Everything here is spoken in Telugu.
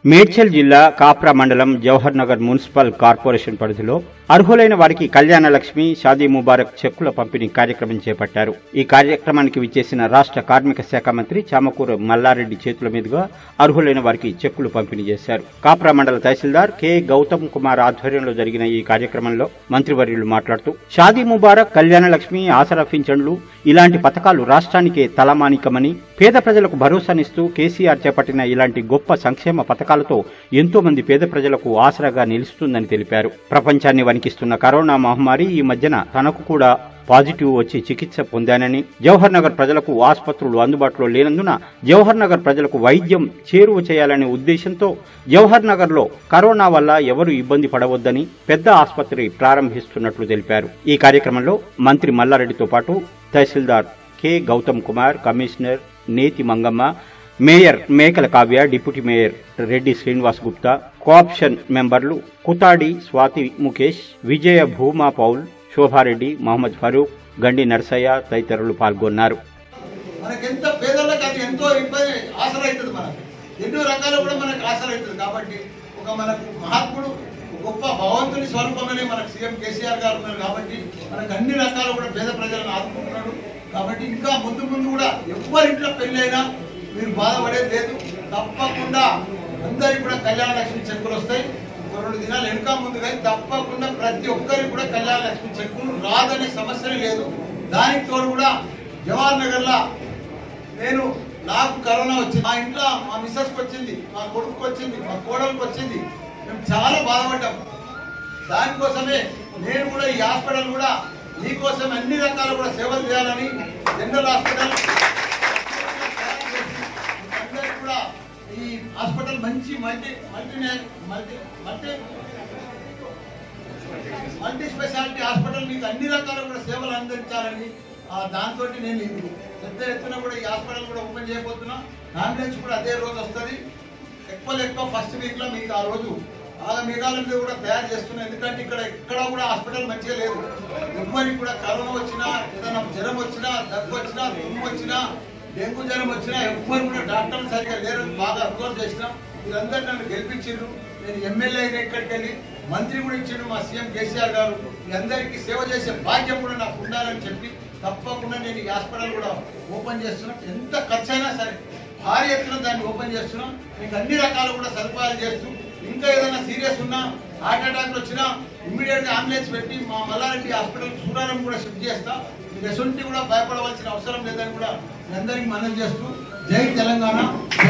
మేడ్చల్ జిల్లా కాప్రా మండలం జవహర్ నగర్ మున్సిపల్ కార్పొరేషన్ పరిధిలో అర్హులైన వారికి కళ్యాణ లక్ష్మి షాదీ ముబారక్ చెక్కుల పంపిణీ కార్యక్రమం చేపట్టారు ఈ కార్యక్రమానికి విచ్చేసిన రాష్ట్ర కార్మిక శాఖ మంత్రి చామకూర మల్లారెడ్డి చేతుల మీదుగా అర్హులైన వారికి చెక్కులు పంపిణీ చేశారు కాప్రా మండల తహసీల్దార్ కె గౌతమ్ కుమార్ ఆధ్వర్యంలో జరిగిన ఈ కార్యక్రమంలో మంత్రివర్యులు మాట్లాడుతూ షాదీ ముబారక్ కళ్యాణ లక్ష్మి ఆసరా పింఛన్లు ఇలాంటి పథకాలు రాష్ట్రానికే తలమానికమని పేద ప్రజలకు భరోసానిస్తూ కేసీఆర్ చేపట్టిన ఇలాంటి గొప్ప సంక్షేమ పథకాలతో ఎంతో మంది పేద ప్రజలకు ఆసరాగా నిలుస్తుందని తెలిపారు ప్రపంచాన్ని వణికిస్తున్న కరోనా మహమ్మారి ఈ మధ్యన తనకు కూడా పాజిటివ్ వచ్చి చికిత్స పొందానని జవహర్ నగర్ ప్రజలకు ఆసుపత్రులు అందుబాటులో లేనందున జవహర్ నగర్ ప్రజలకు వైద్యం చేరువ చేయాలనే ఉద్దేశంతో జవహర్ నగర్ లో కరోనా వల్ల ఎవరు ఇబ్బంది పడవద్దని పెద్ద ఆసుపత్రి ప్రారంభిస్తున్నట్లు తెలిపారు ఈ కార్యక్రమంలో మంత్రి మల్లారెడ్డితో పాటు tahsildar K Gautham Kumar commissioner Neti Mangamma mayor Mekala Kavya deputy mayor Reddy Srinivas Gupta cooption మెంబర్లు కుతాడి స్వాతి ముఖేష్ విజయ భూమా పౌల్ శోభారెడ్డి మహమ్మద్ ఫరూక్ గండి నర్సయ్య తదితరులు పాల్గొన్నారు మనకెంత పేదలకు అది ఎంతో ఇబ్బంది ఆసర అవుతుంది మనకు ఎన్నో రకాలు కూడా మనకు ఆసర అవుతుంది కాబట్టి ఒక మనకు మహాత్ముడు గొప్ప భగవంతుని స్వరూపమనే మనకు సీఎం కేసీఆర్ గారు ఉన్నారు కాబట్టి మనకు అన్ని రకాలు కూడా పేద ప్రజలను ఆదుకుంటున్నాడు కాబట్టి ఇంకా ముందు ముందు కూడా ఎవరింట్లో పెళ్ళైనా మీరు బాధపడేది లేదు తప్పకుండా అందరికి కూడా కళ్యాణ లక్ష్మి చెక్కులు వస్తాయి ఒక రెండు దినాలు వెనుక ముందు కానీ తప్పకుండా ప్రతి ఒక్కరికి కూడా కళ్యాణ లక్ష్మి చెక్కులు రాదనే సమస్యనే లేదు దానికి తోడు కూడా జవహర్ నగర్లో నేను నాకు కరోనా వచ్చింది మా ఇంట్లో మా మిస్సెస్కి వచ్చింది మా కొడుకుకి వచ్చింది మా కోడలికి వచ్చింది మేము చాలా బాధపడ్డాం దానికోసమే నేను కూడా ఈ హాస్పిటల్ కూడా మీకోసం అన్ని రకాల కూడా సేవలు చేయాలని జనరల్ హాస్పిటల్ అందరికీ కూడా ఈ హాస్పిటల్ మంచి multi multi multi multi multi speciality hospital మీకు అన్ని రకాల కూడా సేవలు అందించాలని ఆ, దాంతో నేను ఇది పెద్ద ఎత్తున కూడా ఈ హాస్పిటల్ కూడా ఓపెన్ చేయబోతున్నా అంబులెన్స్ కూడా అదే రోజు వస్తుంది ఎక్కువ ఎక్కువ ఫస్ట్ వీక్ లో మీకు ఆ రోజు ఆగ మేఘాల మీద కూడా తయారు చేస్తున్నాం ఎందుకంటే ఇక్కడ ఎక్కడ కూడా హాస్పిటల్ మంచిగా లేదు ఎవ్వరికి కూడా కరోనా వచ్చినా ఏదైనా జ్వరం వచ్చినా దగ్గు వచ్చినా తుమ్ము వచ్చినా డెంగ్యూ జ్వరం వచ్చినా ఎవ్వరు కూడా డాక్టర్లు సరిగా లేరని బాగా అబ్జర్వ్ చేసినాం మీరందరూ నన్ను గెలిపించిండ్రు నేను ఎమ్మెల్యే అయిన ఇక్కడికి వెళ్ళి మంత్రి కూడా ఇచ్చిండు మా సీఎం కేసీఆర్ గారు మీ అందరికీ సేవ చేసే భాగ్యం కూడా నాకు ఉండాలని చెప్పి తప్పకుండా నేను ఈ హాస్పిటల్ కూడా ఓపెన్ చేస్తున్నాం ఎంత ఖర్చు అయినా సరే భారీ ఎత్తున దాన్ని ఓపెన్ చేస్తున్నాం మీకు అన్ని రకాలు కూడా సదుపాయాలు చేస్తూ ఇంకా ఏదైనా సీరియస్ ఉన్నా హార్ట్ అటాక్ వచ్చినా ఇమ్మీడియట్ గా అంబులెన్స్ పెట్టి మా మల్లారెడ్డి హాస్పిటల్ సూరారం కూడా షిఫ్ట్ చేస్తా మీకు ఎటువంటి కూడా భయపడవలసిన అవసరం లేదని కూడా మీ అందరికీ మనం చేస్తూ జై తెలంగాణ